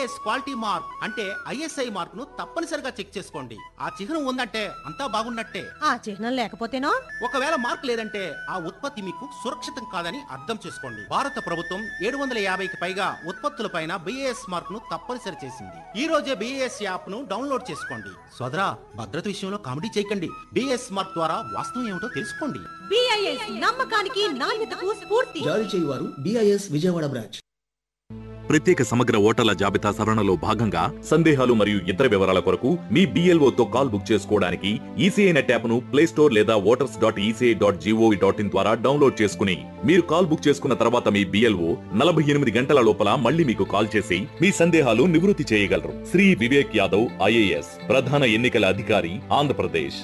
BAS quality mark అంటే ISI mark ను తప్పనిసరిగా చెక్ చేసుకోండి ఆ చిహ్నం ఉందంటే అంతా బాగున్నట్టే ఆ చిహ్నం లేకపోతేనో ఒకవేళ మార్క్ లేదంటే ఆ ఉత్పత్తి మీకు సురక్షితం కాదని అర్థం చేసుకోండి భారత ప్రభుత్వం ఏడు వందల యాభైకి పైగా ఉత్పత్తులపైన బిఏఎస్ మార్క్ ను తప్పనిసరి చేసింది ఈ రోజే బిఏఎస్ యాప్ ను డౌన్లోడ్ చేసుకోండి సోదరా భద్రత విషయంలో కామెడీ చేయకండి బిఏఎస్ మార్క్ ద్వారా వాస్తవం ఏమిటో తెలుసుకోండి బిఐఎస్ నమ్మకానికి నాణ్యతకు స్ఫూర్తి జారీ చేయువారు బిఐఎస్ విజయవాడ బ్రాంచ్ ప్రత్యేక సమగ్ర ఓటర్ల జాబితా సవరణలో భాగంగా సందేహాలు మరియు ఇతర వివరాల కొరకు మీ BLO తో కాల్ బుక్ చేసుకోవడానికి ఈసీఐ నెట్ యాప్ను ప్లే స్టోర్ లేదా voters dot ECI dot GOV dot in ద్వారా డౌన్లోడ్ చేసుకుని మీరు కాల్ బుక్ చేసుకున్న తర్వాత మీ బిఎల్ఓ నలభై ఎనిమిది గంటల లోపల మళ్ళీ మీకు కాల్ చేసి మీ సందేహాలు నివృత్తి చేయగలరు శ్రీ వివేక్ యాదవ్ ఐఏఎస్ ప్రధాన ఎన్నికల అధికారి ఆంధ్రప్రదేశ్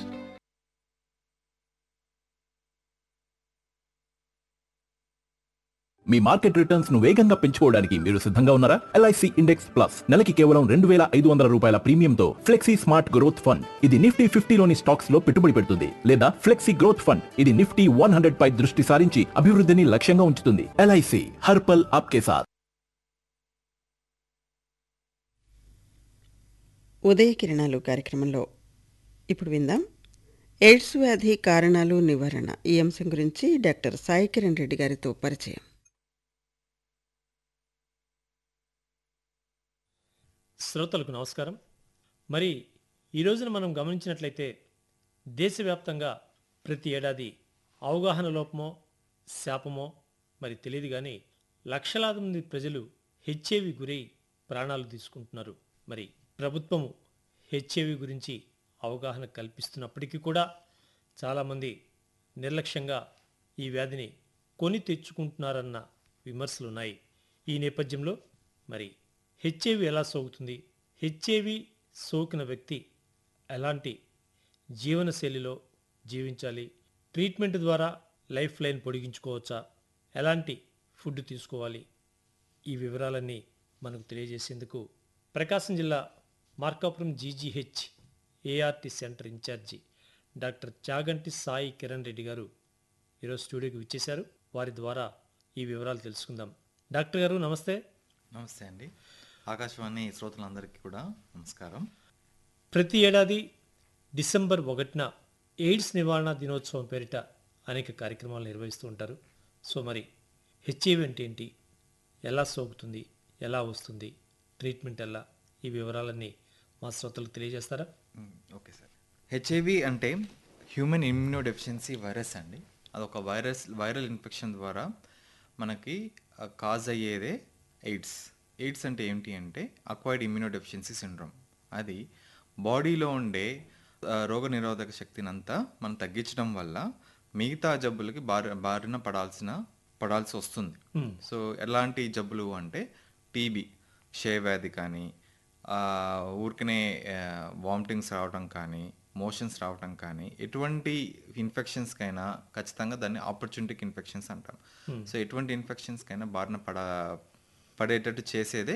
మీ మార్కెట్ రిటర్న్స్ ను వేగంగా పెంచుకోవడానికి మీరు సిద్ధంగా ఉన్నారా ఎల్ఐసి ఇండెక్స్ ప్లస్ నెలకి కేవలం రెండు వేల ఐదు వందల రూపాయల ప్రీమియంతో ఫ్లెక్సీ స్మార్ట్ గ్రోత్ ఫండ్ ఇది నిఫ్టీ ఫిఫ్టీలోని స్టాక్స్ లో పెట్టుబడి పెడుతుంది లేదా ఫ్లెక్సీ గ్రోత్ ఫండ్ ఇది నిఫ్టీ వన్ హండ్రెడ్ పై దృష్టి సారించి అభివృద్ధిని లక్ష్యంగా ఉంచుతుంది ఎల్ఐసి హర్పల్ ఆప్కే సాత్ ఉదయ కిరణాలు కార్యక్రమంలో ఇప్పుడు విందాం ఎయిడ్స్ వ్యాధి కారణాలు నివారణ ఈ అంశం గురించి డాక్టర్ సాయి కిరణ్ రెడ్డి గారితో పరిచయం శ్రోతలకు నమస్కారం మరి ఈ రోజున మనం గమనించినట్లయితే దేశవ్యాప్తంగా ప్రతి ఏడాది అవగాహన లోపమో శాపమో మరి తెలియదు కానీ లక్షలాది మంది ప్రజలు హెచ్ఐవి గురై ప్రాణాలు తీసుకుంటున్నారు మరి ప్రభుత్వము హెచ్ఐవి గురించి అవగాహన కల్పిస్తున్నప్పటికీ కూడా చాలామంది నిర్లక్ష్యంగా ఈ వ్యాధిని కొని తెచ్చుకుంటున్నారన్న విమర్శలు ఉన్నాయి ఈ నేపథ్యంలో మరి హెచ్ఐవి ఎలా సోకుతుంది హెచ్ఐవి సోకిన వ్యక్తి ఎలాంటి జీవనశైలిలో జీవించాలి ట్రీట్మెంట్ ద్వారా లైఫ్ లైన్ పొడిగించుకోవచ్చా ఎలాంటి ఫుడ్ తీసుకోవాలి ఈ వివరాలన్నీ మనకు తెలియజేసేందుకు ప్రకాశం జిల్లా Markapuram GGH ART centre in charge doctor Chaganti Sai Kiran Reddy garu ఈరోజు స్టూడియోకి విచ్చేశారు వారి ద్వారా ఈ వివరాలు తెలుసుకుందాం డాక్టర్ గారు నమస్తే నమస్తే అండి ఆకాశవాణి శ్రోతలందరికీ కూడా నమస్కారం ప్రతి ఏడాది డిసెంబర్ ఒకటిన ఎయిడ్స్ నివారణ దినోత్సవం పేరిట అనేక కార్యక్రమాలు నిర్వహిస్తూ ఉంటారు సో మరి హెచ్ఐవి అంటే ఏంటి ఎలా సోకుతుంది ఎలా వస్తుంది ట్రీట్మెంట్ ఎలా ఈ వివరాలన్నీ మా శ్రోతలకు తెలియజేస్తారా మ్, ఓకే సార్ హెచ్ఐవి అంటే హ్యూమన్ ఇమ్యూనో డెఫిషియన్సీ వైరస్ అండి అదొక వైరస్ వైరల్ ఇన్ఫెక్షన్ ద్వారా మనకి కాజ్ అయ్యేదే ఎయిడ్స్ ఎయిడ్స్ అంటే ఏంటి అంటే అక్వైర్డ్ ఇమ్యూనో డెఫిషియన్సీ సిండ్రోమ్ అది బాడీలో ఉండే ఆ, రోగ నిరోధక శక్తిని అంతా మనం తగ్గించడం వల్ల మిగతా జబ్బులకి బారి బారిన పడాల్సిన పడాల్సి వస్తుంది సో ఎలాంటి జబ్బులు అంటే టీబీ క్షయవ్యాధి కానీ ఆ, ఊరికనే వామిటింగ్స్ రావడం కానీ మోషన్స్ రావడం కానీ ఎటువంటి ఇన్ఫెక్షన్స్కైనా ఖచ్చితంగా దాన్ని ఆపర్చునిటిక్ ఇన్ఫెక్షన్స్ అంటాం సో ఎటువంటి ఇన్ఫెక్షన్స్కైనా బారిన పడ పడేటట్టు చేసేదే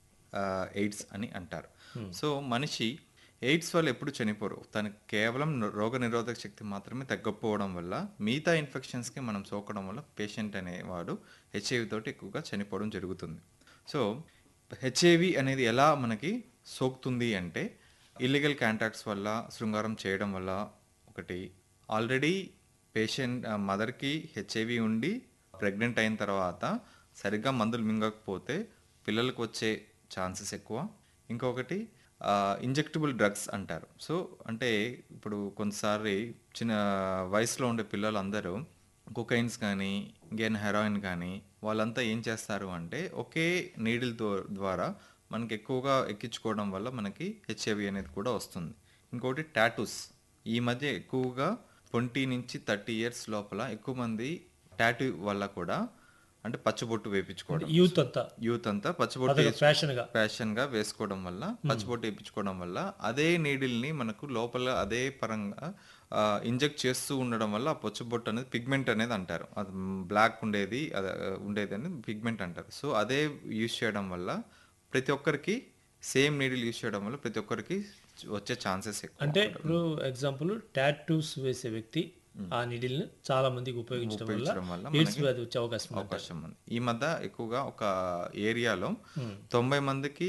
ఎయిడ్స్ అని అంటారు సో మనిషి ఎయిడ్స్ వల్ల ఎప్పుడు చనిపోరు తనకు కేవలం రోగ నిరోధక శక్తి మాత్రమే తగ్గకపోవడం వల్ల మిగతా ఇన్ఫెక్షన్స్కి మనం సోకడం వల్ల పేషెంట్ అనేవాడు హెచ్ఐవి తోటి ఎక్కువగా చనిపోవడం జరుగుతుంది సో హెచ్ఐవి అనేది ఎలా మనకి సోకుతుంది అంటే ఇల్లీగల్ కాంటాక్ట్స్ వల్ల శృంగారం చేయడం వల్ల ఒకటి ఆల్రెడీ పేషెంట్ మదర్కి హెచ్ఐవి ఉండి ప్రెగ్నెంట్ అయిన తర్వాత సరిగ్గా మందులు మింగకపోతే పిల్లలకు వచ్చే ఛాన్సెస్ ఎక్కువ ఇంకొకటి ఇంజెక్టబుల్ డ్రగ్స్ అంటారు సో అంటే ఇప్పుడు కొంతసారి చిన్న వయసులో ఉండే పిల్లలందరూ కొకైన్స్ కానీ ఇంకేం హెరాయిన్ కానీ వాళ్ళంతా ఏం చేస్తారు అంటే ఒకే నీడిల్ ద్వారా మనకి ఎక్కువగా ఎక్కించుకోవడం వల్ల మనకి హెచ్ఐవి అనేది కూడా వస్తుంది ఇంకోటి టాటూస్ ఈ మధ్య ఎక్కువగా ట్వంటీ నుంచి థర్టీ ఇయర్స్ లోపల ఎక్కువ మంది టాటూ వల్ల కూడా అంటే పచ్చబొట్టు వేపించుకోవడం యూత్ అంతా యూత్ అంతా పచ్చబొట్టు అదొక వేసు- ఫ్యాషన్గా ఫ్యాషన్గా వేసుకోవడం వల్ల పచ్చబొట్టు వేయించుకోవడం వల్ల అదే నీడిల్ని మనకు లోపల అదే పరంగా ఇంజెక్ట్ చేస్తూ ఉండడం వల్ల ఆ పచ్చబొట్టు అనేది పిగ్మెంట్ అనేది అంటారు అది బ్లాక్ ఉండేది అది ఆ, ఉండేది అనేది పిగ్మెంట్ అంటారు సో అదే యూజ్ చేయడం వల్ల ప్రతి ఒక్కరికి సేమ్ నీడిల్ యూజ్ చేయడం వల్ల ప్రతి ఒక్కరికి వచ్చే ఛాన్సెస్ ఎక్కువ అంటే ఇప్పుడు ఎగ్జాంపుల్ టాటూస్ వేసే వ్యక్తి ఆ నిడిల్ని చాలా మందికి ఉపయోగించడం ఉపయోగించడం వల్ల వల్ల ఎయిడ్స్ మనకి వ్యాధి వచ్చే అవకాశం ఉంది అవకాశం ఉంది ఈ మధ్య ఎక్కువగా ఒక ఏరియాలో తొంభై మందికి